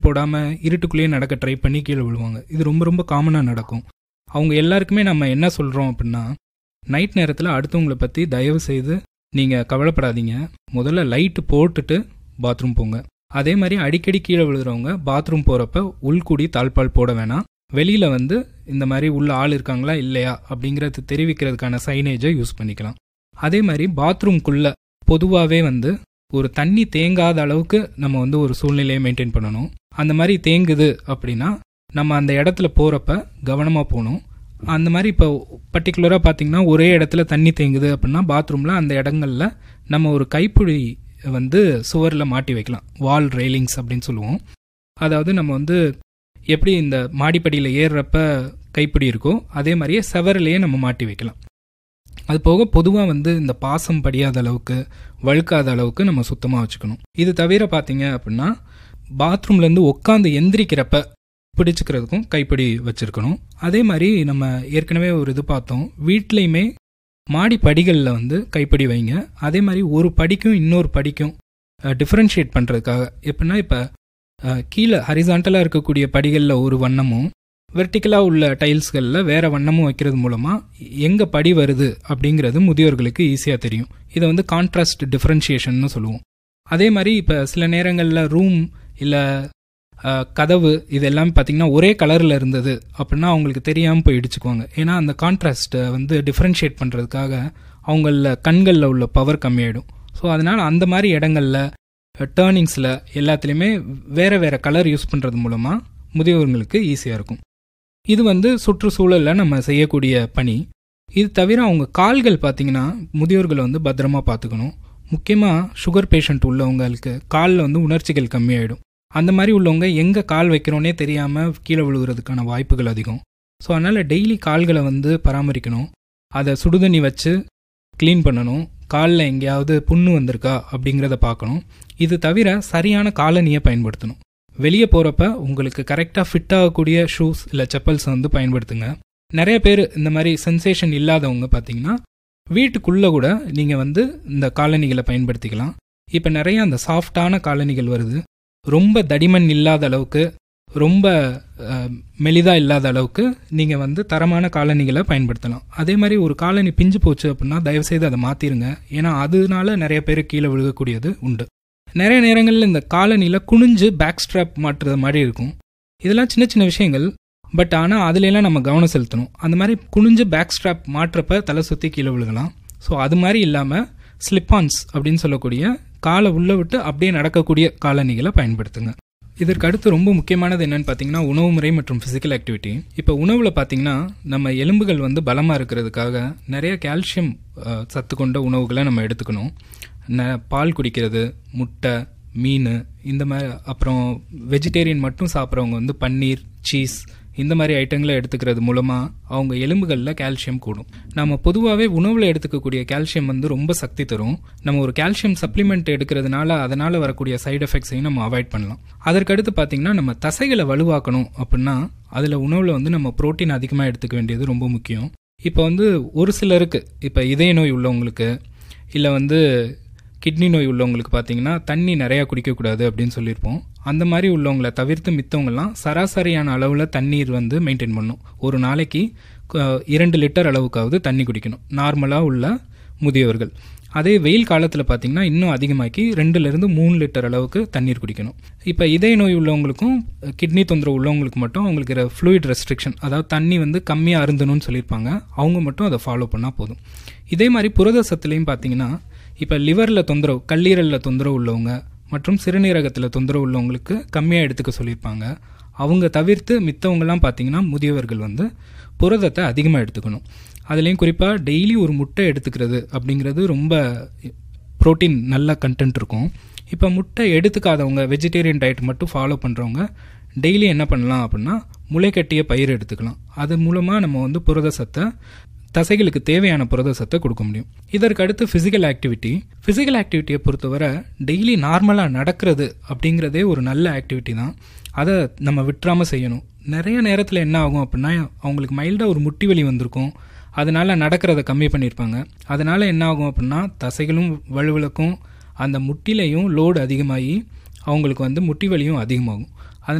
போடாமல் இருட்டுக்குள்ளேயே நடக்க ட்ரை பண்ணி கீழே விழுவாங்க இது ரொம்ப ரொம்ப காமனாக நடக்கும் அவங்க எல்லாருக்குமே நம்ம என்ன சொல்கிறோம் அப்படின்னா நைட் நேரத்தில் அடுத்தவங்களை பற்றி தயவு செய்து நீங்கள் கவலைப்படாதீங்க முதல்ல லைட்டு போட்டுட்டு பாத்ரூம் போங்க அதே மாதிரி அடிக்கடி கீழே விழுகிறவங்க பாத்ரூம் போகிறப்ப உள்குடி தாழ்பால் போட வேணாம் வெளியில் வந்து இந்த மாதிரி உள்ள ஆள் இருக்காங்களா இல்லையா அப்படிங்கிறது தெரிவிக்கிறதுக்கான சைனேஜை யூஸ் பண்ணிக்கலாம் அதே மாதிரி பாத்ரூம்குள்ளே பொதுவாகவே வந்து ஒரு தண்ணி தேங்காத அளவுக்கு நம்ம வந்து ஒரு சூழ்நிலையை மெயின்டைன் பண்ணணும் அந்த மாதிரி தேங்குது அப்படின்னா நம்ம அந்த இடத்துல போகிறப்ப கவனமாக போகணும் அந்த மாதிரி இப்போ பர்டிகுலராக பார்த்தீங்கன்னா ஒரே இடத்துல தண்ணி தேங்குது அப்படின்னா பாத்ரூமில் அந்த இடங்கள்ல நம்ம ஒரு கைப்பிடி வந்து சுவரில் மாட்டி வைக்கலாம் வால் ரெயிலிங்ஸ் அப்படின்னு சொல்லுவோம் அதாவது நம்ம வந்து எப்படி இந்த மாடிப்படியில் ஏறுறப்ப கைப்பிடி இருக்கோ அதே மாதிரியே செவரிலேயே நம்ம மாட்டி வைக்கலாம் அது போக பொதுவாக வந்து இந்த பாசம் படியாத அளவுக்கு வழுக்காத அளவுக்கு நம்ம சுத்தமாக வச்சுக்கணும் இது தவிர பார்த்தீங்க அப்படின்னா பாத்ரூம்லேருந்து உட்காந்து எந்திரிக்கிறப்ப பிடிச்சிக்கிறதுக்கும் கைப்பிடி வச்சுருக்கணும் அதே மாதிரி நம்ம ஏற்கனவே ஒரு இது பார்த்தோம் வீட்லேயுமே மாடி படிகளில் வந்து கைப்பிடி வைங்க அதே மாதிரி ஒரு படிக்கும் இன்னொரு படிக்கும் டிஃப்ரென்ஷியேட் பண்ணுறதுக்காக எப்படின்னா இப்போ கீழே ஹரிசாண்டலாக இருக்கக்கூடிய படிகளில் ஒரு வண்ணமும் வெர்டிக்கலாக உள்ள டைல்ஸ்களில் வேற வண்ணமும் வைக்கிறது மூலமாக எங்கே படி வருது அப்படிங்கிறது முதியோர்களுக்கு ஈஸியாக தெரியும் இதை வந்து கான்ட்ராஸ்ட் டிஃப்ரென்ஷியேஷன் சொல்லுவோம் அதே மாதிரி இப்போ சில நேரங்களில் ரூம் இல்லை கதவு இது எல்லாமே பார்த்தீங்கன்னா ஒரே கலரில் இருந்தது அப்படின்னா அவங்களுக்கு தெரியாமல் போய் இடிச்சுக்குவாங்க ஏன்னா அந்த கான்ட்ராஸ்ட்டை வந்து டிஃப்ரென்ஷியேட் பண்ணுறதுக்காக அவங்கள கண்களில் உள்ள பவர் கம்மியாயிடும் ஸோ அதனால் அந்த மாதிரி இடங்களில் டேர்னிங்ஸில் எல்லாத்துலேயுமே வேறு வேறு கலர் யூஸ் பண்ணுறது மூலமாக முதியோர்களுக்கு ஈஸியாக இருக்கும் இது வந்து சுற்றுச்சூழலில் நம்ம செய்யக்கூடிய பணி இது தவிர அவங்க கால்கள் பார்த்தீங்கன்னா முதியோர்களை வந்து பத்திரமா பார்த்துக்கணும் முக்கியமாக சுகர் பேஷண்ட் உள்ளவங்களுக்கு காலில் வந்து உணர்ச்சிகள் கம்மியாயிடும் அந்த மாதிரி உள்ளவங்க எங்கே கால் வைக்கிறோன்னே தெரியாமல் கீழே விழுகிறதுக்கான வாய்ப்புகள் அதிகம் ஸோ அதனால் டெய்லி கால்களை வந்து பராமரிக்கணும் அதை சுடுதண்ணி வச்சு க்ளீன் பண்ணணும் காலில் எங்கேயாவது புண்ணு வந்திருக்கா அப்படிங்கிறத பார்க்கணும் இது தவிர சரியான காலனியை பயன்படுத்தணும் வெளியே போகிறப்ப உங்களுக்கு கரெக்டாக ஃபிட் ஆகக்கூடிய ஷூஸ் இல்லை செப்பல்ஸை வந்து பயன்படுத்துங்க நிறைய பேர் இந்த மாதிரி சென்சேஷன் இல்லாதவங்க பார்த்தீங்கன்னா வீட்டுக்குள்ளே கூட நீங்கள் வந்து இந்த காலணிகளை பயன்படுத்திக்கலாம் இப்போ நிறைய அந்த சாஃப்டான காலணிகள் வருது ரொம்ப தடிமன் இல்லாத அளவுக்கு ரொம்ப மெலிதா இல்லாத அளவுக்கு நீங்கள் வந்து தரமான காலணிகளை பயன்படுத்தலாம் அதே மாதிரி ஒரு காலனி பிஞ்சு போச்சு அப்படின்னா தயவுசெய்து அதை மாற்றிருங்க ஏன்னா அதனால நிறைய பேர் கீழே விழுகக்கூடியது உண்டு நிறைய நேரங்களில் இந்த காலனியில் குனிஞ்சு பேக் ஸ்ட்ராப் மாட்டுறது மாதிரி இருக்கும் இதெல்லாம் சின்ன சின்ன விஷயங்கள் பட் ஆனால் அதுலலாம் நம்ம கவனம் செலுத்தணும் அந்த மாதிரி குனிஞ்சு பேக் ஸ்ட்ராப் மாட்டுறப்ப தலை சுற்றி கீழே விழுகலாம் ஸோ அது மாதிரி இல்லாமல் ஸ்லிப்பான்ஸ் அப்படின்னு சொல்லக்கூடிய காலை உள்ளே விட்டு அப்படியே நடக்கக்கூடிய காலணிகளை பயன்படுத்துங்க இதற்கு அடுத்து ரொம்ப முக்கியமானது என்னன்னு பார்த்தீங்கன்னா உணவு முறை மற்றும் ஃபிசிக்கல் ஆக்டிவிட்டி இப்போ உணவில் பார்த்தீங்கன்னா நம்ம எலும்புகள் வந்து பலமாக இருக்கிறதுக்காக நிறைய கால்சியம் சத்து கொண்ட உணவுகளை நம்ம எடுத்துக்கணும் பால் குடிக்கிறது முட்டை மீன் இந்த மாதிரி அப்புறம் வெஜிடேரியன் மட்டும் சாப்பிட்றவங்க வந்து பன்னீர் சீஸ் இந்த மாதிரி ஐட்டங்களை எடுத்துக்கிறது மூலமாக அவங்க எலும்புகளில் கால்சியம் கூடும் நம்ம பொதுவாகவே உணவில் எடுத்துக்கக்கூடிய கால்சியம் வந்து ரொம்ப சக்தி தரும் நம்ம ஒரு கால்சியம் சப்ளிமெண்ட் எடுக்கிறதுனால அதனால் வரக்கூடிய சைடு எஃபெக்ட்ஸையும் நம்ம அவாய்ட் பண்ணலாம் அதற்கடுத்து பார்த்திங்கன்னா நம்ம தசைகளை வலுவாக்கணும் அப்படின்னா அதில் உணவில் வந்து நம்ம புரோட்டீன் அதிகமாக எடுத்துக்க வேண்டியது ரொம்ப முக்கியம் இப்போ வந்து ஒரு சிலருக்கு இப்போ இதய நோய் உள்ளவங்களுக்கு இல்லை வந்து கிட்னி நோய் உள்ளவங்களுக்கு பார்த்தீங்கன்னா தண்ணி நிறையா குடிக்கக்கூடாது அப்படின்னு சொல்லியிருப்போம் அந்த மாதிரி உள்ளவங்களை தவிர்த்து மித்தவங்கலாம் சராசரியான அளவில் தண்ணீர் வந்து மெயின்டைன் பண்ணும் ஒரு நாளைக்கு இரண்டு லிட்டர் அளவுக்காவது தண்ணி குடிக்கணும் நார்மலாக உள்ள முதியவர்கள் அதே வெயில் காலத்தில் பார்த்தீங்கன்னா இன்னும் அதிகமாக்கி ரெண்டுலேருந்து மூணு லிட்டர் அளவுக்கு தண்ணீர் குடிக்கணும் இப்போ இதய நோய் உள்ளவங்களுக்கும் கிட்னி தொந்தரவு உள்ளவங்களுக்கு மட்டும் அவங்களுக்கு ஃப்ளூயிட் ரெஸ்ட்ரிக்ஷன் அதாவது தண்ணி வந்து கம்மியாக அருந்தணும்னு சொல்லியிருப்பாங்க அவங்க மட்டும் அதை ஃபாலோ பண்ணால் போதும் இதே மாதிரி புரத சத்துலேயும் பார்த்தீங்கன்னா இப்போ லிவரில் தொந்தரவு கல்லீரலில் தொந்தரவு உள்ளவங்க மற்றும் சிறுநீரகத்தில் தொந்தரவு உள்ளவங்களுக்கு கம்மியாக எடுத்துக்க சொல்லியிருப்பாங்க அவங்க தவிர்த்து மித்தவங்கலாம் பார்த்தீங்கன்னா முதியவர்கள் வந்து புரதத்தை அதிகமாக எடுத்துக்கணும் அதுலேயும் குறிப்பாக டெய்லி ஒரு முட்டை எடுத்துக்கிறது அப்படிங்கிறது ரொம்ப ப்ரோட்டீன் நல்ல கண்டென்ட் இருக்கும் இப்போ முட்டை எடுத்துக்காதவங்க வெஜிடேரியன் டயட் மட்டும் ஃபாலோ பண்ணுறவங்க டெய்லி என்ன பண்ணலாம் அப்படின்னா முளைக்கட்டிய பயிர் எடுத்துக்கலாம் அது மூலமாக நம்ம வந்து புரத சத்தை தசைகளுக்கு தேவையான புரத சத்தை கொடுக்க முடியும் இதற்கு அடுத்து ஃபிசிக்கல் ஆக்டிவிட்டி ஃபிசிக்கல் ஆக்டிவிட்டியை பொறுத்தவரை டெய்லி நார்மலாக நடக்கிறது அப்படிங்கிறதே ஒரு நல்ல ஆக்டிவிட்டி தான் அதை நம்ம விட்டுறாமல் செய்யணும் நிறைய நேரத்தில் என்ன ஆகும் அப்படின்னா அவங்களுக்கு மைல்டாக ஒரு முட்டி வலி வந்திருக்கும் அதனால நடக்கிறத கம்மி பண்ணியிருப்பாங்க அதனால என்ன ஆகும் அப்படின்னா தசைகளும் வலுவிளக்கும் அந்த முட்டிலையும் லோடு அதிகமாகி அவங்களுக்கு வந்து முட்டி வலியும் அதிகமாகும்